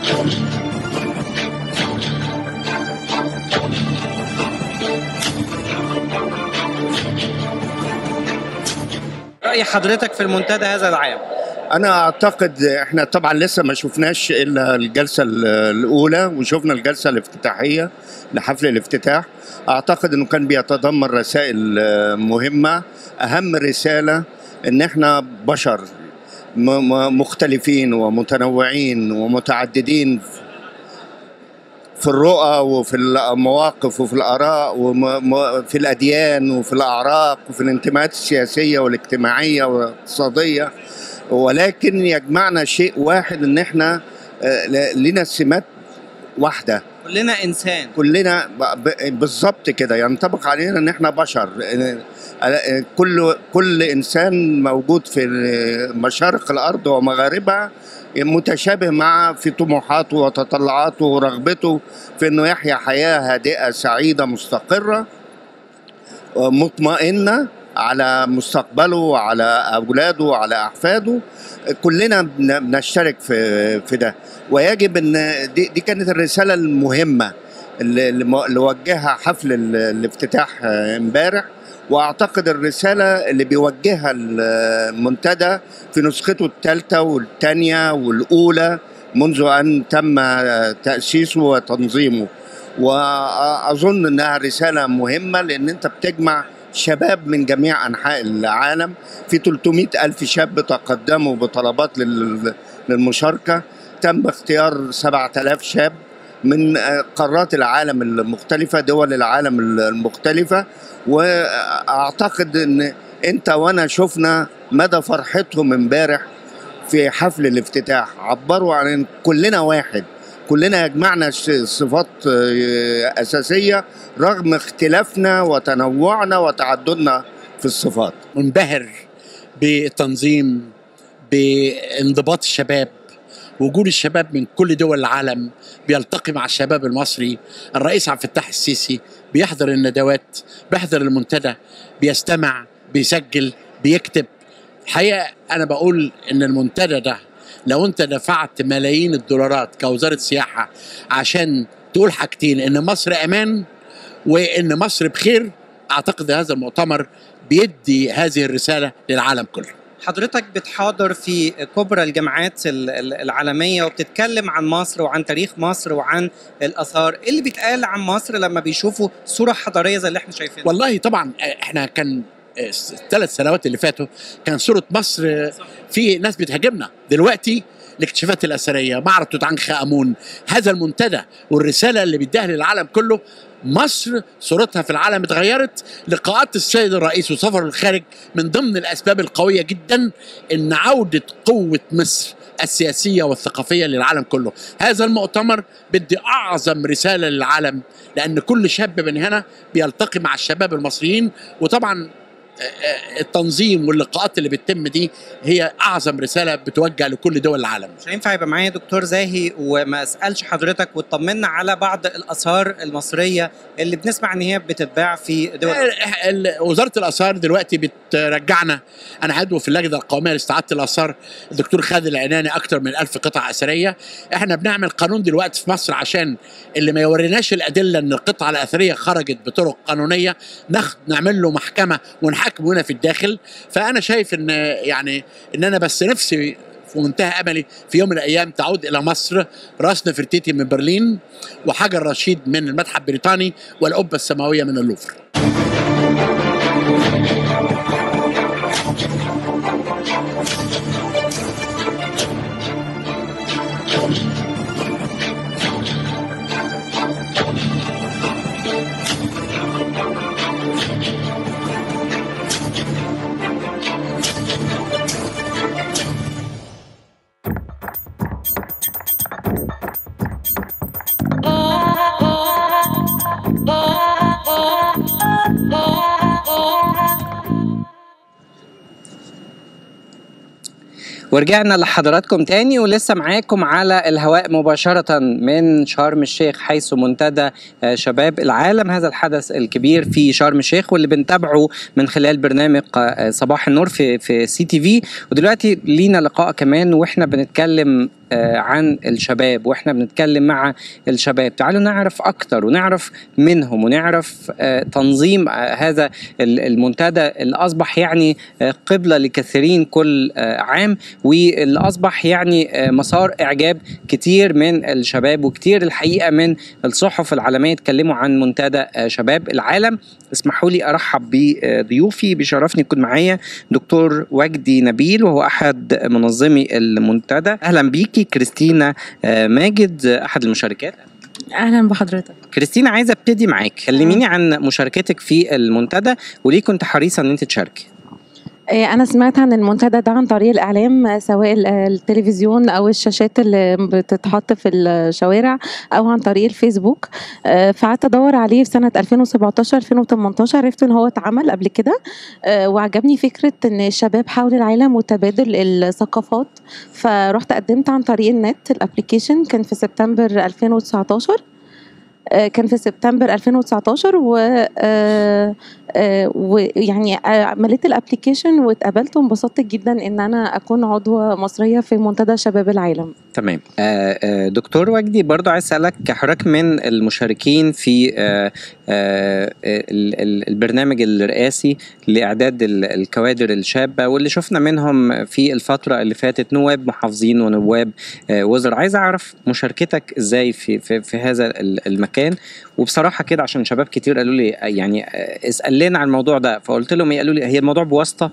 رأي حضرتك في المنتدى هذا العام انا اعتقد احنا طبعا لسه ما شفناش الا الجلسه ال- الاولى وشفنا الجلسه الافتتاحيه لحفل الافتتاح اعتقد انه كان بيتضمن رسائل آه، مهمه اهم رساله ان احنا بشر م- م- مختلفين ومتنوعين ومتعددين في الرؤى وفي المواقف وفي الآراء وفي الأديان وفي الأعراق وفي الانتماءات السياسية والاجتماعية والاقتصادية ولكن يجمعنا شيء واحد إن إحنا آه، ل- لنا سمات واحدة كلنا إنسان كلنا ب- ب- بالظبط كده ينطبق علينا ان احنا بشر آه، آه، كل كل انسان موجود في مشارق الارض ومغاربها متشابه مع في طموحاته وتطلعاته ورغبته في انه يحيا حياه هادئه سعيده مستقره آه، مطمئنه على مستقبله وعلى اولاده وعلى احفاده كلنا بن- بنشترك في في ده ويجب ان دي, دي كانت الرساله المهمه اللي, اللي م- اللي وجهها حفل ال- الافتتاح آه، امبارح واعتقد الرساله اللي بيوجهها المنتدى في نسخته الثالثه والثانيه والاولى منذ ان تم آه، تاسيسه وتنظيمه واظن انها رساله مهمه لان انت بتجمع شباب من جميع انحاء العالم في 300 الف شاب تقدموا بطلبات لل- للمشاركه تم اختيار 7000 شاب من آه، قارات العالم المختلفه دول العالم المختلفه واعتقد ان انت وانا شفنا مدى فرحتهم امبارح في حفل الافتتاح عبروا عن إن كلنا واحد كلنا يجمعنا ش- صفات آه، اساسيه رغم اختلافنا وتنوعنا وتعددنا في الصفات منبهر بالتنظيم بانضباط الشباب وجود الشباب من كل دول العالم بيلتقي مع الشباب المصري الرئيس عبد الفتاح السيسي بيحضر الندوات بيحضر المنتدى بيستمع بيسجل بيكتب الحقيقه انا بقول ان المنتدى ده لو انت دفعت ملايين الدولارات كوزاره سياحه عشان تقول حاجتين ان مصر امان وان مصر بخير اعتقد هذا المؤتمر بيدي هذه الرساله للعالم كله حضرتك بتحاضر في كبرى الجامعات ال- ال- العالمية وبتتكلم عن مصر وعن تاريخ مصر وعن الآثار إيه اللي بيتقال عن مصر لما بيشوفوا صورة حضارية زي اللي احنا شايفينها والله طبعا احنا كان الثلاث سنوات اللي فاتوا كان صوره مصر في ناس بتهاجمنا دلوقتي الاكتشافات الاثريه معرض توت عنخ امون هذا المنتدى والرساله اللي بيديها للعالم كله مصر صورتها في العالم اتغيرت لقاءات السيد الرئيس وسفر الخارج من ضمن الاسباب القويه جدا ان عوده قوه مصر السياسيه والثقافيه للعالم كله هذا المؤتمر بدي اعظم رساله للعالم لان كل شاب من هنا بيلتقي مع الشباب المصريين وطبعا آه، آه، التنظيم واللقاءات اللي بتتم دي هي اعظم رساله بتوجه لكل دول العالم مش هينفع يبقى معايا دكتور زاهي وما اسالش حضرتك وتطمنا على بعض الاثار المصريه اللي بنسمع ان هي بتتباع في دول آه، ال- وزاره الاثار دلوقتي بترجعنا انا عضو في اللجنه القوميه لاستعاده الاثار الدكتور خالد العناني اكتر من ألف قطعه اثريه احنا بنعمل قانون دلوقتي في مصر عشان اللي ما يوريناش الادله ان القطعه الاثريه خرجت بطرق قانونيه ناخد نعمل له محكمه ونحاكمه هنا في الداخل فانا شايف ان يعني ان انا بس نفسي في منتهى املي في يوم من الايام تعود الى مصر راس نفرتيتي من برلين وحجر رشيد من المتحف البريطاني والقبه السماويه من اللوفر ورجعنا لحضراتكم تاني ولسه معاكم على الهواء مباشرة من شرم الشيخ حيث منتدى آه، شباب العالم هذا الحدث الكبير في شرم الشيخ واللي بنتابعه من خلال برنامج آه، صباح النور في في سي تي في ودلوقتي لينا لقاء كمان واحنا بنتكلم آه، عن الشباب واحنا بنتكلم مع الشباب تعالوا نعرف اكتر ونعرف منهم ونعرف آه، تنظيم آه، هذا ال- المنتدى اللي اصبح يعني آه، قبلة لكثيرين كل آه، عام واللي اصبح يعني آه، مسار اعجاب كتير من الشباب وكتير الحقيقه من الصحف العالميه اتكلموا عن منتدى آه، شباب العالم اسمحوا لي ارحب بضيوفي بيشرفني يكون معايا دكتور وجدي نبيل وهو احد منظمي المنتدى اهلا بيكي كريستينا آه، ماجد آه، احد المشاركات اهلا بحضرتك كريستينا عايزه ابتدي معاك كلميني عن مشاركتك في المنتدى وليه كنت حريصه ان انت تشاركي آه، انا سمعت عن المنتدى ده عن طريق الاعلام آه، سواء ال- آه، التلفزيون او الشاشات اللي بتتحط في الشوارع او عن طريق الفيسبوك آه، فقعدت ادور عليه في سنه 2017 2018 عرفت ان هو اتعمل قبل كده آه، وعجبني فكره ان الشباب حول العالم وتبادل الثقافات فرحت قدمت عن طريق النت الابلكيشن كان في سبتمبر 2019 آه، كان في سبتمبر 2019 و آه، آه، ويعني آه، مليت الابلكيشن واتقبلت وانبسطت جدا ان انا اكون عضوه مصريه في منتدى شباب العالم تمام آه، آه، دكتور وجدي برضو عايز اسالك حضرتك من المشاركين في آه، آه، ال- ال- البرنامج الرئاسي لاعداد ال- الكوادر الشابه واللي شفنا منهم في الفتره اللي فاتت نواب محافظين ونواب آه، وزراء عايز اعرف مشاركتك ازاي في في, في هذا ال- المكان وبصراحه كده عشان شباب كتير قالوا لي آه، يعني آه، اسال لنا عن الموضوع ده فقلت لهم إيه؟ قالوا لي هي الموضوع بواسطه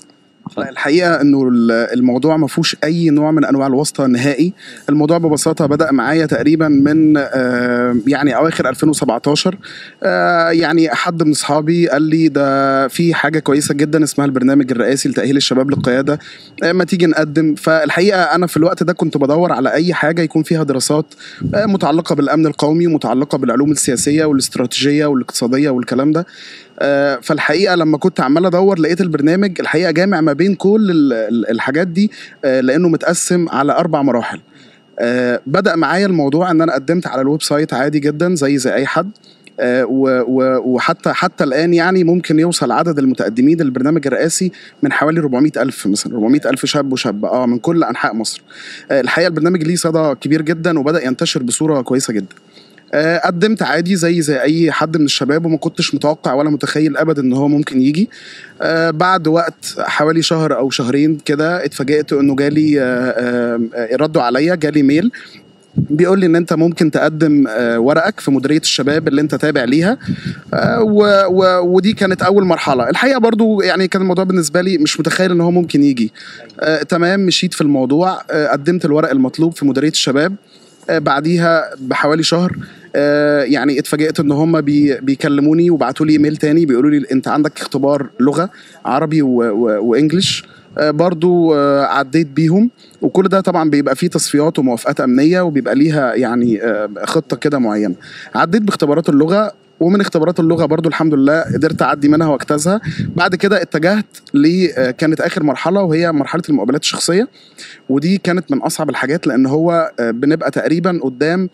لا، الحقيقه انه ال- الموضوع ما فيهوش اي نوع من انواع الواسطه نهائي الموضوع ببساطه بدا معايا تقريبا من آه، يعني اواخر 2017 آه، يعني حد من اصحابي قال لي ده في حاجه كويسه جدا اسمها البرنامج الرئاسي لتاهيل الشباب للقياده آه، ما تيجي نقدم فالحقيقه انا في الوقت ده كنت بدور على اي حاجه يكون فيها دراسات آه، متعلقه بالامن القومي ومتعلقه بالعلوم السياسيه والاستراتيجيه والاقتصاديه والكلام ده آه، فالحقيقه لما كنت عمال ادور لقيت البرنامج الحقيقه جامع ما بين كل ال- ال- الحاجات دي آه، لانه متقسم على اربع مراحل آه، بدا معايا الموضوع ان انا قدمت على الويب سايت عادي جدا زي زي اي حد آه، و- و- وحتى حتى الان يعني ممكن يوصل عدد المتقدمين للبرنامج الرئاسي من حوالي 400 الف مثلا 400 الف شاب وشابه اه من كل انحاء مصر آه، الحقيقه البرنامج ليه صدى كبير جدا وبدا ينتشر بصوره كويسه جدا آه، قدمت عادي زي زي اي حد من الشباب وما كنتش متوقع ولا متخيل ابدا ان هو ممكن يجي آه، بعد وقت حوالي شهر او شهرين كده اتفاجئت انه جالي آه، آه، آه، ردوا عليا جالي ميل بيقول لي ان انت ممكن تقدم آه، ورقك في مديريه الشباب اللي انت تابع ليها آه، و- و- ودي كانت اول مرحله الحقيقه برضو يعني كان الموضوع بالنسبه لي مش متخيل ان هو ممكن يجي آه، تمام مشيت في الموضوع آه، قدمت الورق المطلوب في مديريه الشباب آه، بعديها بحوالي شهر آه، يعني اتفاجئت ان هم بي بيكلموني وبعتوا لي ايميل تاني بيقولوا لي انت عندك اختبار لغه عربي و- و- وانجليش آه، برضو آه، عديت بيهم وكل ده طبعا بيبقى فيه تصفيات وموافقات امنيه وبيبقى ليها يعني آه، خطه كده معينه عديت باختبارات اللغه ومن اختبارات اللغه برضو الحمد لله قدرت اعدي منها واجتازها بعد كده اتجهت ل آه، كانت اخر مرحله وهي مرحله المقابلات الشخصيه ودي كانت من اصعب الحاجات لان هو آه، بنبقى تقريبا قدام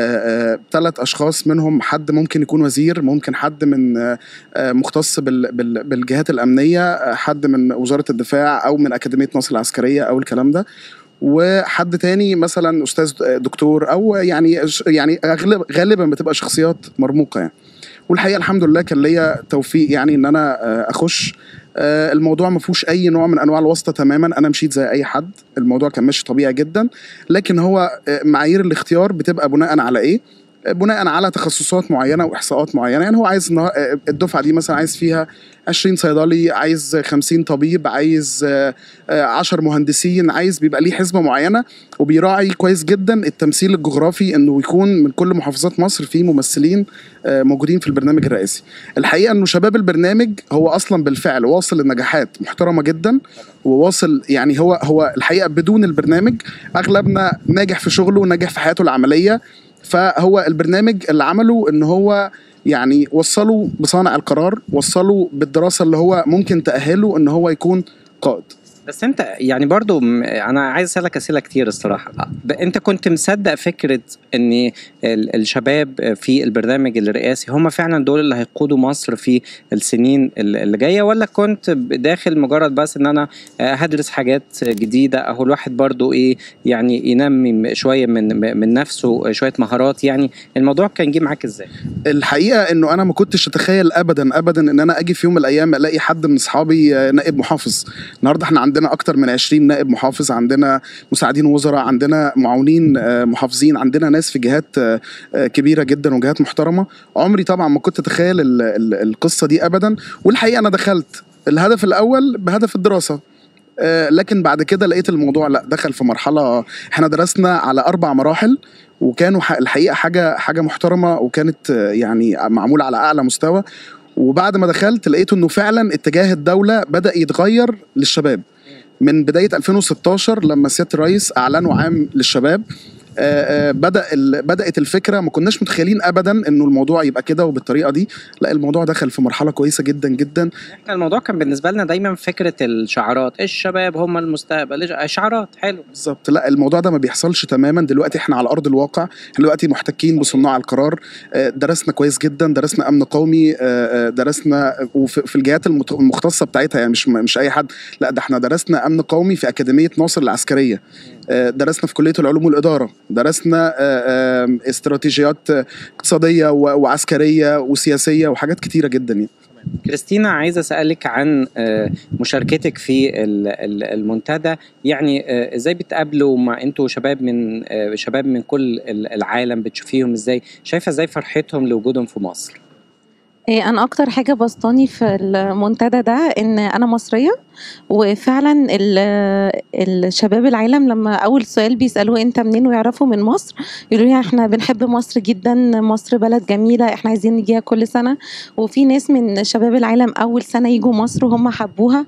ثلاث اشخاص منهم حد ممكن يكون وزير ممكن حد من آه، آه، مختص بال- بال- بالجهات الامنيه آه، حد من وزاره الدفاع او من اكاديميه نصر العسكريه او الكلام ده وحد تاني مثلا استاذ دكتور او يعني يعني غالب- غالبا بتبقى شخصيات مرموقه يعني والحقيقه الحمد لله كان ليا توفيق يعني ان انا آه، اخش آه، الموضوع ما فيهوش اي نوع من انواع الواسطه تماما انا مشيت زي اي حد الموضوع كان ماشي طبيعي جدا لكن هو آه، معايير الاختيار بتبقى بناء على ايه آه، بناء على تخصصات معينه واحصاءات معينه يعني هو عايز إنه- آه، الدفعه دي مثلا عايز فيها 20 صيدلي عايز 50 طبيب عايز آه، آه، 10 مهندسين عايز بيبقى ليه حسبه معينه وبيراعي كويس جدا التمثيل الجغرافي انه يكون من كل محافظات مصر في ممثلين آه، موجودين في البرنامج الرئاسي الحقيقه انه شباب البرنامج هو اصلا بالفعل واصل لنجاحات محترمه جدا وواصل يعني هو هو الحقيقه بدون البرنامج اغلبنا ناجح في شغله وناجح في حياته العمليه فهو البرنامج اللي عمله ان هو يعني وصلوا بصانع القرار وصلوا بالدراسه اللي هو ممكن تاهله ان هو يكون قائد بس انت يعني برضو م- انا عايز اسالك اسئله كتير الصراحه ب- انت كنت مصدق فكره ان ال- الشباب في البرنامج الرئاسي هم فعلا دول اللي هيقودوا مصر في السنين ال- اللي جايه ولا كنت ب- داخل مجرد بس ان انا آه، هدرس حاجات جديده اهو الواحد برضو ايه يعني ينمي م- شويه من من نفسه شويه مهارات يعني الموضوع كان جه معاك ازاي؟ الحقيقه انه انا ما كنتش اتخيل ابدا ابدا ان انا اجي في يوم من الايام الاقي حد من اصحابي آه، نائب محافظ النهارده احنا عندنا اكتر من 20 نائب محافظ عندنا مساعدين وزراء عندنا معاونين آه، محافظين عندنا ناس في جهات آه، آه، كبيره جدا وجهات محترمه عمري طبعا ما كنت اتخيل ال- ال- القصه دي ابدا والحقيقه انا دخلت الهدف الاول بهدف الدراسه آه، لكن بعد كده لقيت الموضوع لا دخل في مرحله احنا درسنا على اربع مراحل وكانوا ح- الحقيقه حاجه حاجه محترمه وكانت آه، يعني معموله على اعلى مستوى وبعد ما دخلت لقيت انه فعلا اتجاه الدوله بدا يتغير للشباب من بدايه 2016 لما سياده الرئيس اعلنوا عام للشباب آه، آه، بدا ال- بدات الفكره ما كناش متخيلين ابدا انه الموضوع يبقى كده وبالطريقه دي لا الموضوع دخل في مرحله كويسه جدا جدا احنا الموضوع كان بالنسبه لنا دايما فكره الشعارات الشباب هم المستقبل إيش- شعارات حلو بالظبط لا الموضوع ده ما بيحصلش تماما دلوقتي احنا على ارض الواقع احنا دلوقتي محتكين بصناع القرار آه، درسنا كويس جدا درسنا امن قومي آه، آه، درسنا وفي في الجهات المت- المختصه بتاعتها يعني مش مش اي حد لا ده احنا درسنا امن قومي في اكاديميه ناصر العسكريه آه، درسنا في كليه العلوم والاداره درسنا آه، آه، استراتيجيات آه، اقتصاديه و- وعسكريه وسياسيه وحاجات كتيره جدا يعني كريستينا عايز اسالك عن آه، مشاركتك في ال- ال- المنتدى يعني آه، ازاي بتقابلوا مع انتوا شباب من آه، شباب من كل ال- العالم بتشوفيهم ازاي شايفه ازاي فرحتهم لوجودهم في مصر إيه، انا اكتر حاجه بسطاني في المنتدى ده ان انا مصريه وفعلا ال- الشباب العالم لما اول سؤال بيسالوه انت منين ويعرفوا من مصر يقولوا لي احنا بنحب مصر جدا مصر بلد جميله احنا عايزين نجيها كل سنه وفي ناس من شباب العالم اول سنه يجوا مصر وهم حبوها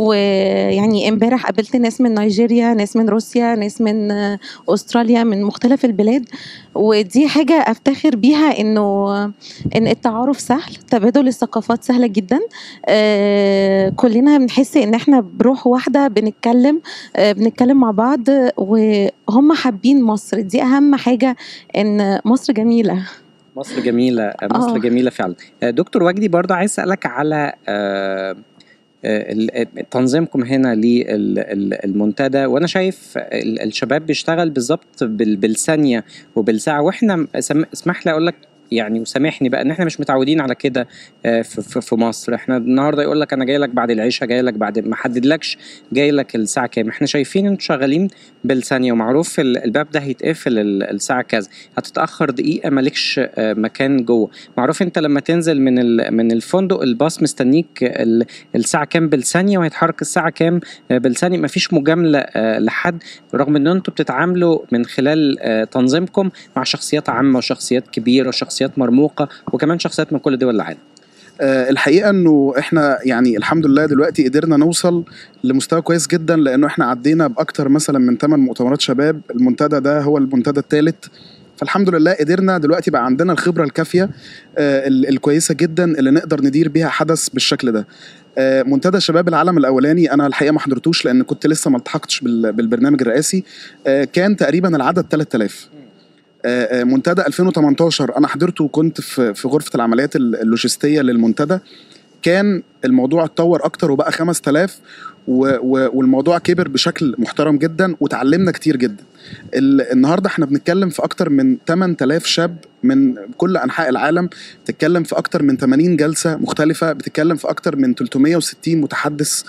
ويعني امبارح قابلت ناس من نيجيريا ناس من روسيا ناس من استراليا من مختلف البلاد ودي حاجه افتخر بيها انه ان التعارف سهل تبادل الثقافات سهله جدا آه كلنا بنحس ان احنا بروح واحده بنتكلم آه بنتكلم مع بعض وهم حابين مصر دي اهم حاجه ان مصر جميله مصر جميله مصر آه. جميله فعلا آه، دكتور وجدي برضه عايز اسالك على آه، آه، ال- تنظيمكم هنا للمنتدى وانا شايف ال- الشباب بيشتغل بالظبط بال- بالثانيه وبالساعه واحنا سم- اسمح لي اقول لك يعني وسامحني بقى ان احنا مش متعودين على كده آه، في, في, في مصر احنا النهارده يقول لك انا جاي لك بعد العشاء جاي لك بعد ما حددلكش جاي لك الساعه كام احنا شايفين انتوا شغالين بالثانيه ومعروف ال- الباب ده هيتقفل ال- الساعه كذا هتتاخر دقيقه مالكش آه، مكان جوه معروف انت لما تنزل من ال- من الفندق الباص مستنيك ال- الساعه كام بالثانيه وهيتحرك الساعه كام آه، بالثانيه مفيش مجامله آه، لحد رغم ان انتوا بتتعاملوا من خلال آه، تنظيمكم مع شخصيات عامه وشخصيات كبيره وشخصيات مرموقه وكمان شخصيات من كل دول العالم آه، الحقيقه انه احنا يعني الحمد لله دلوقتي قدرنا نوصل لمستوى كويس جدا لانه احنا عدينا باكتر مثلا من 8 مؤتمرات شباب المنتدى ده هو المنتدى الثالث فالحمد لله قدرنا دلوقتي بقى عندنا الخبره الكافيه آه، ال- الكويسه جدا اللي نقدر ندير بيها حدث بالشكل ده آه، منتدى شباب العالم الاولاني انا الحقيقه ما حضرتوش لان كنت لسه ما التحقتش بال- بالبرنامج الرئاسي آه، كان تقريبا العدد 3000 آه، آه، منتدى 2018 انا حضرته وكنت في في غرفه العمليات ال- اللوجستيه للمنتدى كان الموضوع اتطور اكتر وبقى 5000 و و والموضوع كبر بشكل محترم جدا وتعلمنا كتير جدا ال- النهارده احنا بنتكلم في اكتر من 8000 شاب من كل انحاء العالم بتتكلم في اكتر من 80 جلسه مختلفه بتتكلم في اكتر من 360 متحدث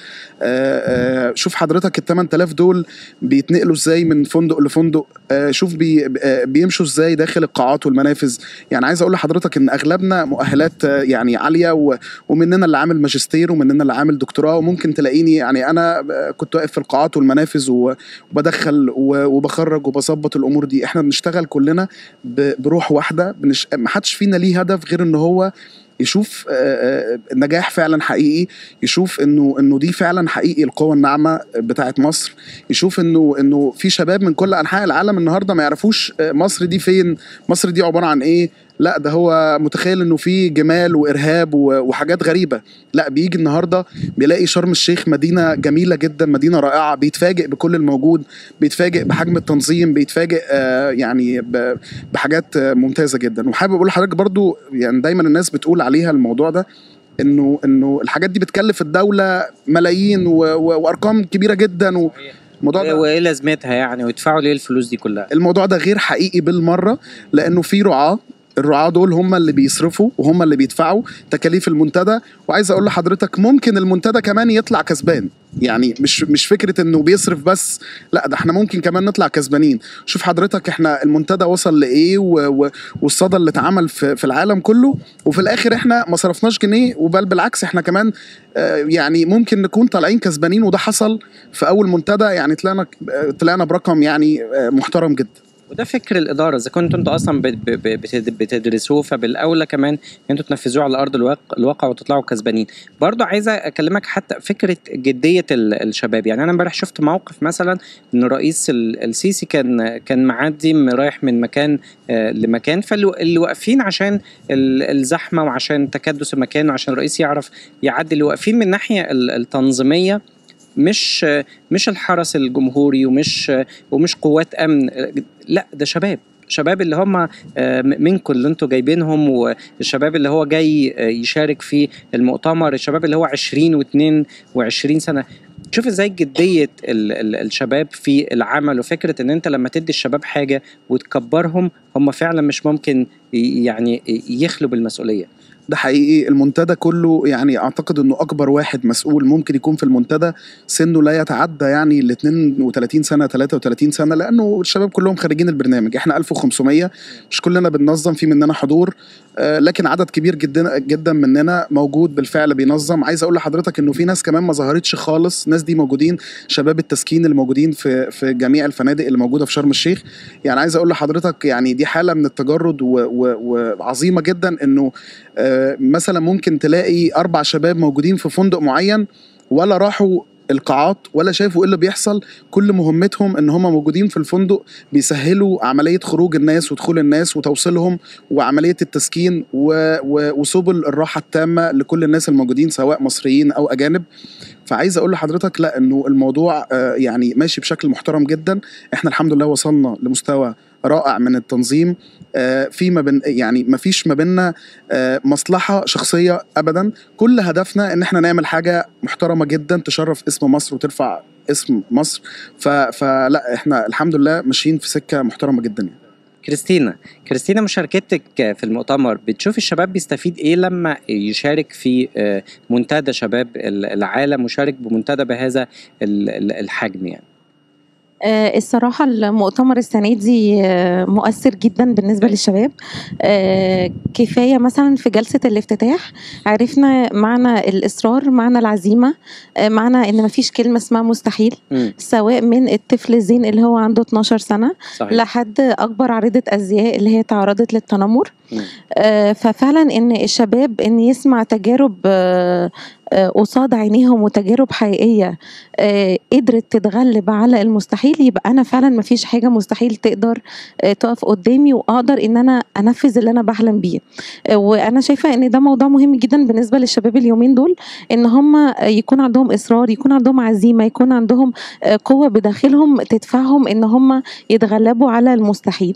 آه، آه، شوف حضرتك ال 8000 دول بيتنقلوا ازاي من فندق لفندق آه، شوف بي آه، بيمشوا ازاي داخل القاعات والمنافذ يعني عايز اقول لحضرتك ان اغلبنا مؤهلات آه، يعني عاليه و- ومننا اللي عامل ماجستير ومننا اللي عامل دكتوراه وممكن تلاقيني يعني انا آه، كنت واقف في القاعات والمنافذ و- وبدخل و- وبخرج وبظبط الامور دي احنا بنشتغل كلنا ب- بروح واحده بنش... ما حدش فينا ليه هدف غير ان هو يشوف آه، آه، النجاح فعلا حقيقي يشوف انه انه دي فعلا حقيقي القوه الناعمه بتاعت مصر يشوف انه انه في شباب من كل انحاء العالم النهارده ما يعرفوش آه، مصر دي فين مصر دي عباره عن ايه لا ده هو متخيل انه في جمال وارهاب و- وحاجات غريبه لا بيجي النهارده بيلاقي شرم الشيخ مدينه جميله جدا مدينه رائعه بيتفاجئ بكل الموجود بيتفاجئ بحجم التنظيم بيتفاجئ آه، يعني ب- بحاجات آه، ممتازه جدا وحابب اقول لحضرتك برضو يعني دايما الناس بتقول عليها الموضوع ده انه انه الحاجات دي بتكلف الدوله ملايين و- و- وارقام كبيره جدا والموضوع ده وايه لازمتها يعني ويدفعوا ليه الفلوس دي كلها الموضوع ده غير حقيقي بالمره لانه في رعاه الرعاة دول هم اللي بيصرفوا وهم اللي بيدفعوا تكاليف المنتدى وعايز اقول لحضرتك ممكن المنتدى كمان يطلع كسبان يعني مش مش فكره انه بيصرف بس لا ده احنا ممكن كمان نطلع كسبانين شوف حضرتك احنا المنتدى وصل لايه و- و- والصدى اللي اتعمل في, في العالم كله وفي الاخر احنا ما صرفناش جنيه وبل بالعكس احنا كمان آه، يعني ممكن نكون طالعين كسبانين وده حصل في اول منتدى يعني طلعنا آه، طلعنا برقم يعني آه، محترم جدا وده فكر الاداره اذا كنتوا انتوا اصلا بت- ب- ب- بتد- بتدرسوه فبالاولى كمان انتوا تنفذوه على ارض الواقع, الواقع وتطلعوا كسبانين برضو عايزه اكلمك حتى فكره جديه ال- الشباب يعني انا امبارح شفت موقف مثلا ان الرئيس ال- السيسي كان كان معدي م- رايح من مكان آه، لمكان فاللي واقفين عشان ال- الزحمه وعشان تكدس المكان وعشان الرئيس يعرف يعدي اللي واقفين من الناحيه ال- التنظيميه مش مش الحرس الجمهوري ومش ومش قوات امن لا ده شباب شباب اللي هم آه، منكم اللي انتوا جايبينهم والشباب اللي هو جاي آه، يشارك في المؤتمر الشباب اللي هو 20 و22 سنه شوف ازاي جديه ال ال الشباب في العمل وفكره ان انت لما تدي الشباب حاجه وتكبرهم هم فعلا مش ممكن ي- يعني يخلوا بالمسؤوليه ده حقيقي المنتدى كله يعني اعتقد انه اكبر واحد مسؤول ممكن يكون في المنتدى سنه لا يتعدى يعني ال 32 سنه 33 سنه لانه الشباب كلهم خارجين البرنامج احنا 1500 مش كلنا بننظم في مننا حضور آه، لكن عدد كبير جدا جدا مننا موجود بالفعل بينظم عايز اقول لحضرتك انه في ناس كمان ما ظهرتش خالص الناس دي موجودين شباب التسكين اللي موجودين في في جميع الفنادق اللي موجوده في شرم الشيخ يعني عايز اقول لحضرتك يعني دي حاله من التجرد و- و- وعظيمه جدا انه آه، مثلا ممكن تلاقي اربع شباب موجودين في فندق معين ولا راحوا القاعات ولا شافوا ايه اللي بيحصل كل مهمتهم ان هم موجودين في الفندق بيسهلوا عمليه خروج الناس ودخول الناس وتوصيلهم وعمليه التسكين و- و- وسبل الراحه التامه لكل الناس الموجودين سواء مصريين او اجانب فعايز اقول لحضرتك لا انه الموضوع آه، يعني ماشي بشكل محترم جدا احنا الحمد لله وصلنا لمستوى رائع من التنظيم آه، في ما بين يعني ما فيش ما بيننا آه، مصلحه شخصيه ابدا كل هدفنا ان احنا نعمل حاجه محترمه جدا تشرف اسم مصر وترفع اسم مصر ف- فلا احنا الحمد لله ماشيين في سكه محترمه جدا يعني. كريستينا كريستينا مشاركتك في المؤتمر بتشوف الشباب بيستفيد ايه لما يشارك في آه، منتدى شباب العالم وشارك بمنتدى بهذا ال- ال- الحجم يعني آه، الصراحة المؤتمر السنة دي آه، مؤثر جدا بالنسبة للشباب آه، كفاية مثلا في جلسة الافتتاح عرفنا معنى الإصرار معنى العزيمة آه، معنى إن مفيش كلمة اسمها مستحيل مم. سواء من الطفل الزين اللي هو عنده 12 سنة صحيح لحد أكبر عارضة أزياء اللي هي تعرضت للتنمر مم. آه، ففعلا ان الشباب ان يسمع تجارب آه، آه، قصاد عينيهم وتجارب حقيقيه آه، قدرت تتغلب على المستحيل يبقى انا فعلا ما فيش حاجه مستحيل تقدر آه، تقف قدامي واقدر ان انا انفذ اللي انا بحلم بيه آه، وانا شايفه ان ده موضوع مهم جدا بالنسبه للشباب اليومين دول ان هم يكون عندهم اصرار يكون عندهم عزيمه يكون عندهم آه، قوه بداخلهم تدفعهم ان هم يتغلبوا على المستحيل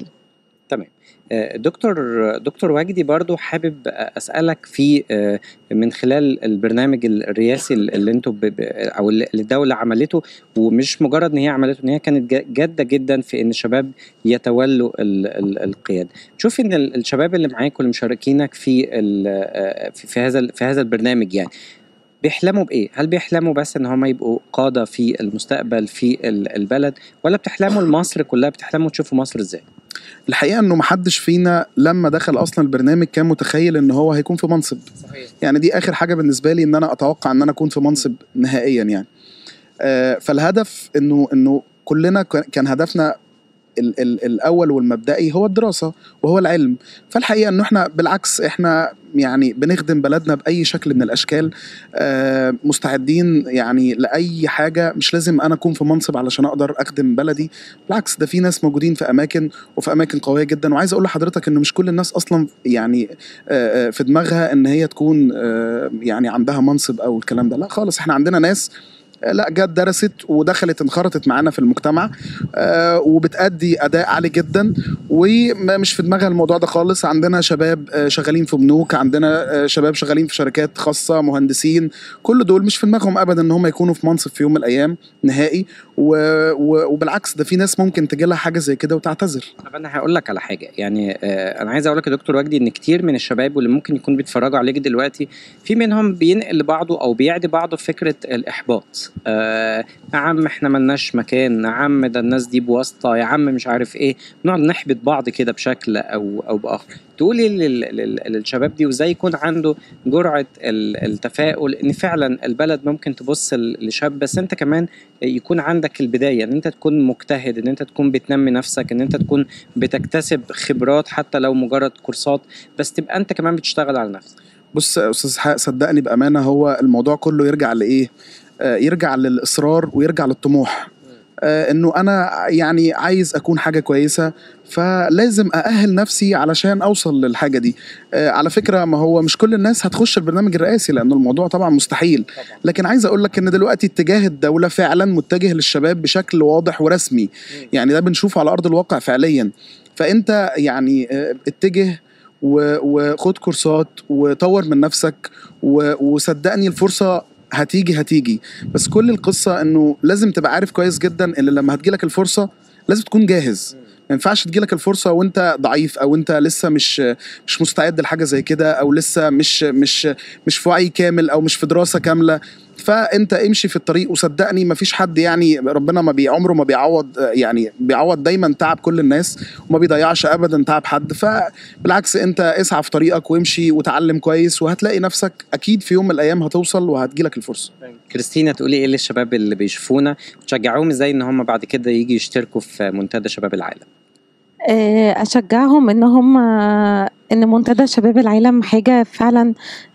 آه، دكتور دكتور وجدي برضو حابب اسالك في آه، من خلال البرنامج الرئاسي اللي انتوا ب- ب- او اللي الدوله عملته ومش مجرد ان هي عملته ان هي كانت جا- جاده جدا في ان الشباب يتولوا ال- ال- القياده شوف ان ال- الشباب اللي معاك واللي مشاركينك في ال- آه، في في هذا ال- في هذا البرنامج يعني بيحلموا بايه؟ هل بيحلموا بس ان هم يبقوا قاده في المستقبل في ال- البلد ولا بتحلموا لمصر كلها بتحلموا تشوفوا مصر ازاي؟ الحقيقه انه محدش فينا لما دخل اصلا البرنامج كان متخيل ان هو هيكون في منصب صحيح يعني دي اخر حاجه بالنسبه لي ان انا اتوقع ان انا اكون في منصب نهائيا يعني آه، فالهدف انه انه كلنا كان- كان هدفنا ال ال الاول والمبدئي هو الدراسه وهو العلم فالحقيقه انه احنا بالعكس احنا يعني بنخدم بلدنا باي شكل من الاشكال آه، مستعدين يعني لاي حاجه مش لازم انا اكون في منصب علشان اقدر اخدم بلدي بالعكس ده في ناس موجودين في اماكن وفي اماكن قويه جدا وعايز اقول لحضرتك انه مش كل الناس اصلا يعني آه، آه، في دماغها ان هي تكون آه، يعني عندها منصب او الكلام ده لا خالص احنا عندنا ناس آه، لا جت درست ودخلت انخرطت معانا في المجتمع آه، وبتأدي اداء عالي جدا ومش في دماغها الموضوع ده خالص عندنا شباب آه، شغالين في بنوك عندنا آه، شباب شغالين في شركات خاصه مهندسين كل دول مش في دماغهم ابدا ان هم يكونوا في منصب في يوم من الايام نهائي و... و... وبالعكس ده في ناس ممكن تجي لها حاجه زي كده وتعتذر طب انا هقول لك على حاجه يعني آه انا عايز اقول لك يا دكتور وجدي ان كتير من الشباب واللي ممكن يكونوا بيتفرجوا عليك دلوقتي في منهم بينقل لبعضه او بيعدي بعضه فكره الاحباط آه يا عم احنا ملناش مكان يا عم ده الناس دي بواسطه يا عم مش عارف ايه نقعد نحبط بعض كده بشكل او او باخر تقولي لل- لل- للشباب دي وازاي يكون عنده جرعه ال- التفاؤل ان فعلا البلد ممكن تبص ل- لشاب بس انت كمان يكون عندك البدايه ان انت تكون مجتهد ان انت تكون بتنمي نفسك ان انت تكون بتكتسب خبرات حتى لو مجرد كورسات بس تبقى انت كمان بتشتغل على نفسك بص يا استاذ حق صدقني بامانه هو الموضوع كله يرجع لايه آه، يرجع للاصرار ويرجع للطموح آه، انه انا يعني عايز اكون حاجه كويسه فلازم ااهل نفسي علشان اوصل للحاجه دي آه، على فكره ما هو مش كل الناس هتخش البرنامج الرئاسي لانه الموضوع طبعا مستحيل لكن عايز اقول لك ان دلوقتي اتجاه الدوله فعلا متجه للشباب بشكل واضح ورسمي يعني ده بنشوفه على ارض الواقع فعليا فانت يعني آه، اتجه و- وخد كورسات وطور من نفسك و- وصدقني الفرصه هتيجي هتيجي بس كل القصه انه لازم تبقى عارف كويس جدا ان لما هتجيلك الفرصه لازم تكون جاهز ما ينفعش تجيلك الفرصه وانت ضعيف او انت لسه مش مش مستعد لحاجه زي كده او لسه مش مش مش في وعي كامل او مش في دراسه كامله فانت امشي في الطريق وصدقني ما فيش حد يعني ربنا ما بي عمره ما بيعوض يعني بيعوض دايما تعب كل الناس وما بيضيعش ابدا تعب حد فبالعكس انت اسعى في طريقك وامشي وتعلم كويس وهتلاقي نفسك اكيد في يوم من الايام هتوصل وهتجيلك الفرصه كريستينا تقولي ايه للشباب اللي بيشوفونا وتشجعوهم ازاي ان هم بعد كده يجي يشتركوا في منتدى شباب العالم آه، اشجعهم ان هم ان منتدى شباب العالم حاجه فعلا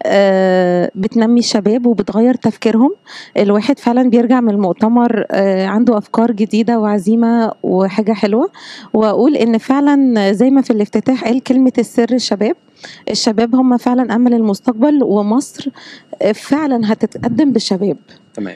آه، بتنمي الشباب وبتغير تفكيرهم الواحد فعلا بيرجع من المؤتمر آه، عنده افكار جديده وعزيمه وحاجه حلوه واقول ان فعلا زي ما في الافتتاح قال كلمه السر الشباب الشباب هم فعلا امل المستقبل ومصر آه، فعلا هتتقدم بالشباب تمام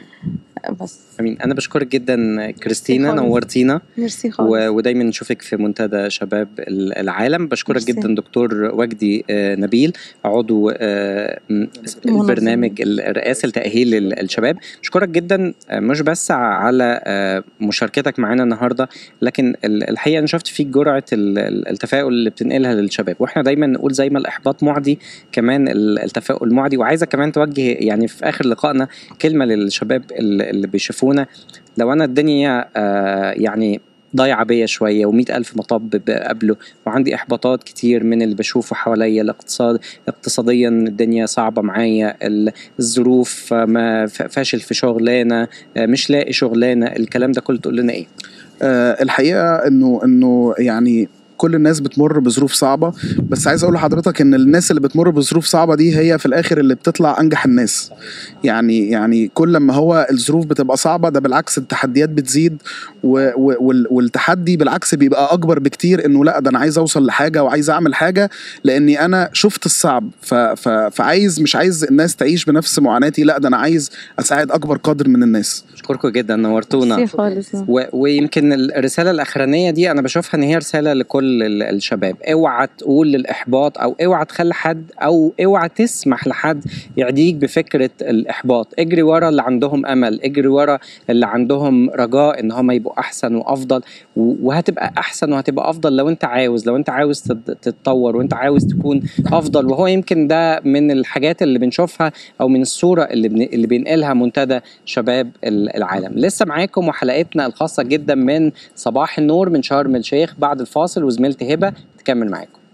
بس امين انا بشكرك جدا كريستينا خالص. نورتينا ميرسي خالص و- ودايما نشوفك في منتدى شباب ال- العالم بشكرك ميرسي. جدا دكتور وجدي آه، نبيل عضو آه، م- البرنامج الرئاسي لتاهيل ال- الشباب بشكرك جدا آه، مش بس على آه، مشاركتك معانا النهارده لكن ال- الحقيقه انا شفت فيك جرعه ال- ال- التفاؤل اللي بتنقلها للشباب واحنا دايما نقول زي ما الاحباط معدي كمان ال- التفاؤل معدي وعايزه كمان توجه يعني في اخر لقائنا كلمه للشباب ال- اللي بيشوفونا لو انا الدنيا آه، يعني ضايعه بيا شويه ومئة ألف مطب بقابله وعندي إحباطات كتير من اللي بشوفه حواليا الاقتصاد اقتصاديا الدنيا صعبة معايا ال- الظروف آه، ما ف- فاشل في شغلانة آه، مش لاقي شغلانة الكلام ده كله تقول لنا إيه؟ آه، الحقيقه انه انه يعني كل الناس بتمر بظروف صعبه بس عايز اقول لحضرتك ان الناس اللي بتمر بظروف صعبه دي هي في الاخر اللي بتطلع انجح الناس يعني يعني كل ما هو الظروف بتبقى صعبه ده بالعكس التحديات بتزيد و و وال- والتحدي بالعكس بيبقى اكبر بكتير انه لا ده انا عايز اوصل لحاجه وعايز اعمل حاجه لاني انا شفت الصعب ف ف فعايز مش عايز الناس تعيش بنفس معاناتي لا ده انا عايز اساعد اكبر قدر من الناس بشكركم جدا نورتونا ميرسي خالص و... ويمكن الرساله الاخرانيه دي انا بشوفها ان هي رساله لكل ال- الشباب اوعى تقول للاحباط او اوعى تخلي حد او اوعى تسمح لحد يعديك بفكره الاحباط اجري ورا اللي عندهم امل اجري ورا اللي عندهم رجاء ان هم يبقوا احسن وافضل و- وهتبقى احسن وهتبقى افضل لو انت عاوز لو انت عاوز تت- تتطور وانت عاوز تكون افضل وهو يمكن ده من الحاجات اللي بنشوفها او من الصوره اللي بن... اللي بينقلها منتدى شباب ال- العالم لسه معاكم وحلقتنا الخاصه جدا من صباح النور من شرم الشيخ بعد الفاصل وزميلتي هبه تكمل معاكم